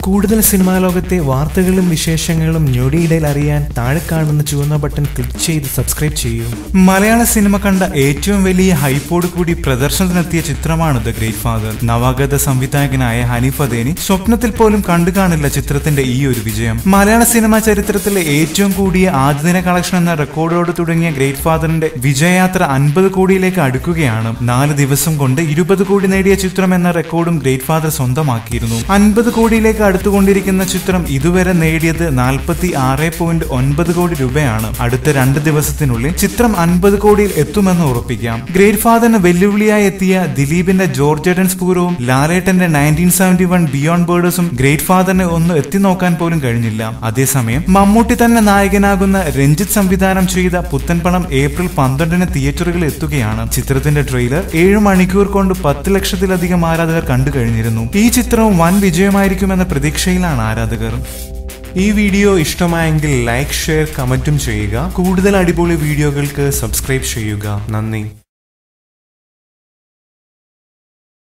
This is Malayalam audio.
കൂടുതൽ സിനിമാ ലോകത്തെ വാർത്തകളും വിശേഷങ്ങളും ഞൊടിയിടയിൽ അറിയാൻ താഴെ കാണുന്ന ചുവന്ന ബട്ടൺ ക്ലിക്ക് ചെയ്ത് സബ്സ്ക്രൈബ് ചെയ്യൂ മലയാള സിനിമ കണ്ട ഏറ്റവും വലിയ ഹൈപ്പോട് കൂടി പ്രദർശനത്തിനെത്തിയ ചിത്രമാണ് ദ ഗ്രേറ്റ് ഫാദർ നവാഗത സംവിധായകനായ ഹനീഫ് അദേനി സ്വപ്നത്തിൽ പോലും കണ്ടു കാണില്ല ചിത്രത്തിന്റെ ഈ ഒരു വിജയം മലയാള സിനിമാ ചരിത്രത്തിലെ ഏറ്റവും കൂടിയ ആദ്യദിന കളക്ഷൻ എന്ന റെക്കോർഡോട് തുടങ്ങിയ ഗ്രേറ്റ് ഫാദറിന്റെ വിജയയാത്ര അൻപത് കോടിയിലേക്ക് അടുക്കുകയാണ് നാല് ദിവസം കൊണ്ട് ഇരുപത് കോടി നേടിയ ചിത്രം എന്ന റെക്കോർഡും ഗ്രേറ്റ് ഫാദർ സ്വന്തമാക്കിയിരുന്നു അൻപത് കോടിയിലേക്ക് അടുത്തുകൊണ്ടിരിക്കുന്ന ചിത്രം ഇതുവരെ നേടിയത് നാൽപ്പത്തി ആറ് പോയിന്റ് ഒൻപത് കോടി രൂപയാണ് അടുത്ത രണ്ട് ദിവസത്തിനുള്ളിൽ ചിത്രം അൻപത് കോടിയിൽ എത്തുമെന്ന് ഉറപ്പിക്കാം ഗ്രേറ്റ് ഫാദറിന് വെല്ലുവിളിയായി എത്തിയ ദിലീപിന്റെ ജോർജ് എഡൻസ് പൂരവും ലാലേട്ടന്റെ നയൻറ്റീൻ സെവന്റി വൺ ബിയോണ്ട് ബേർഡേഴ്സും ഗ്രേറ്റ് ഫാദറിനെ ഒന്ന് എത്തി നോക്കാൻ പോലും കഴിഞ്ഞില്ല അതേസമയം മമ്മൂട്ടി തന്നെ നായകനാകുന്ന രഞ്ജിത്ത് സംവിധാനം ചെയ്ത പുത്തൻപണം ഏപ്രിൽ പന്ത്രണ്ടിന് തിയേറ്ററുകളിൽ എത്തുകയാണ് ചിത്രത്തിന്റെ ട്രെയിലർ ഏഴ് മണിക്കൂർ കൊണ്ട് പത്ത് ലക്ഷത്തിലധികം ആരാധകർ കണ്ടു കഴിഞ്ഞിരുന്നു ഈ ചിത്രവും വൻ വിജയമായിരിക്കുമെന്ന പ്രതീക്ഷയിലാണ് ആരാധകർ ഈ വീഡിയോ ഇഷ്ടമായെങ്കിൽ ലൈക്ക് ഷെയർ കമന്റും ചെയ്യുക കൂടുതൽ അടിപൊളി വീഡിയോകൾക്ക് സബ്സ്ക്രൈബ് ചെയ്യുക നന്ദി